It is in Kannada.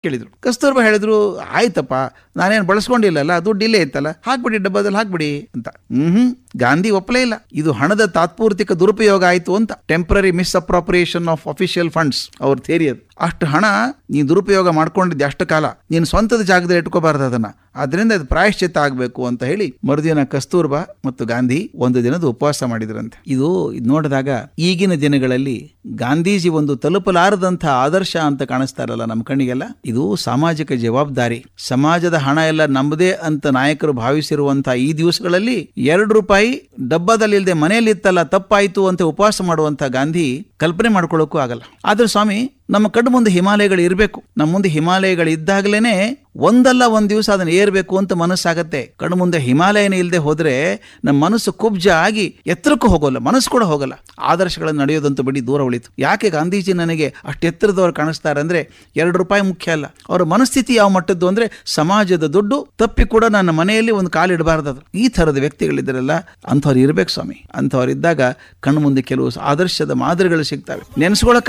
ಕೇಳಿದ್ರು ಕಸ್ತೂರ್ಬಾ ಹೇಳಿದ್ರು ಆಯ್ತಪ್ಪ ನಾನೇನು ಬಳಸ್ಕೊಂಡಿಲ್ಲಲ್ಲ ದುಡ್ಡು ಇಲ್ಲೇ ಇತ್ತಲ್ಲ ಹಾಕ್ಬಿಡಿ ಡಬ್ಬದಲ್ಲಿ ಹಾಕ್ಬಿಡಿ ಅಂತ ಹ್ಮ್ ಗಾಂಧಿ ಒಪ್ಪಲೇ ಇಲ್ಲ ಇದು ಹಣದ ತಾತ್ಪೂರ್ತಿಕ ದುರುಪಯೋಗ ಆಯಿತು ಅಂತ temporary misappropriation of official funds ಅವ್ರ ಥೇರಿ ಅದು ಅಷ್ಟು ಹಣ ನೀನು ದುರುಪಯೋಗ ಮಾಡ್ಕೊಂಡಿದ್ದೆ ಅಷ್ಟು ಕಾಲ ನೀನು ಸ್ವಂತದ ಜಾಗದಲ್ಲಿ ಇಟ್ಕೋಬಾರ್ದು ಅದನ್ನ ಅದರಿಂದ ಅದು ಪ್ರಾಯಶ್ಚಿತ್ತ ಆಗಬೇಕು ಅಂತ ಹೇಳಿ ಮರುದಿನ ಕಸ್ತೂರ್ಬಾ ಮತ್ತು ಗಾಂಧಿ ಒಂದು ದಿನದ ಉಪವಾಸ ಮಾಡಿದ್ರಂತೆ ಇದು ಇದ್ ನೋಡಿದಾಗ ಈಗಿನ ದಿನಗಳಲ್ಲಿ ಗಾಂಧೀಜಿ ಒಂದು ತಲುಪಲಾರದಂಥ ಆದರ್ಶ ಅಂತ ಕಾಣಿಸ್ತಾರಲ್ಲ ನಮ್ಮ ಕಣ್ಣಿಗೆಲ್ಲ ಇದು ಸಾಮಾಜಿಕ ಜವಾಬ್ದಾರಿ ಸಮಾಜದ ಹಣ ಎಲ್ಲ ನಮ್ಮದೇ ಅಂತ ನಾಯಕರು ಭಾವಿಸಿರುವಂತಹ ಈ ದಿವಸಗಳಲ್ಲಿ ಎರಡು ರೂಪಾಯಿ ಡಬ್ಬದಲ್ಲಿ ಇಲ್ಲದೆ ಮನೆಯಲ್ಲಿ ಇತ್ತಲ್ಲ ತಪ್ಪಾಯ್ತು ಅಂತ ಉಪವಾಸ ಮಾಡುವಂತ ಗಾಂಧಿ ಕಲ್ಪನೆ ಮಾಡ್ಕೊಳ್ಳೋಕ್ಕೂ ಆಗಲ್ಲ ಆದ್ರೆ ಸ್ವಾಮಿ ನಮ್ಮ ಕಣ್ಣು ಮುಂದೆ ಹಿಮಾಲಯಗಳು ಇರಬೇಕು ನಮ್ಮ ಮುಂದೆ ಹಿಮಾಲಯಗಳು ಇದ್ದಾಗಲೇನೆ ಒಂದಲ್ಲ ಒಂದ್ ದಿವಸ ಅದನ್ನ ಏರ್ಬೇಕು ಅಂತ ಮನಸ್ಸಾಗತ್ತೆ ಕಣ್ಣು ಮುಂದೆ ಹಿಮಾಲಯನೇ ಇಲ್ಲದೆ ಹೋದ್ರೆ ನಮ್ಮ ಮನಸ್ಸು ಕುಬ್ಜ ಆಗಿ ಎತ್ತರಕ್ಕೂ ಹೋಗೋಲ್ಲ ಮನಸ್ಸು ಕೂಡ ಹೋಗಲ್ಲ ಆದರ್ಶಗಳನ್ನು ನಡೆಯೋದಂತೂ ಬಿಡಿ ದೂರ ಉಳಿತು ಯಾಕೆ ಗಾಂಧೀಜಿ ನನಗೆ ಅಷ್ಟು ಎತ್ತರದವ್ರು ಕಾಣಿಸ್ತಾರೆ ಅಂದ್ರೆ ಎರಡು ರೂಪಾಯಿ ಮುಖ್ಯ ಅಲ್ಲ ಅವರ ಮನಸ್ಥಿತಿ ಯಾವ ಮಟ್ಟದ್ದು ಅಂದ್ರೆ ಸಮಾಜದ ದುಡ್ಡು ತಪ್ಪಿ ಕೂಡ ನನ್ನ ಮನೆಯಲ್ಲಿ ಒಂದು ಕಾಲು ಇಡಬಾರ್ದು ಅದು ಈ ಥರದ ವ್ಯಕ್ತಿಗಳಿದ್ದರಲ್ಲ ಅಂಥವ್ರು ಇರ್ಬೇಕು ಸ್ವಾಮಿ ಅಂಥವ್ರು ಇದ್ದಾಗ ಕಣ್ಣು ಮುಂದೆ ಕೆಲವು ಆದರ್ಶದ ಮಾದರಿಗಳು ಸಿಗ್ತವೆ ನೆನೆಸ್ಕೊಳಕ್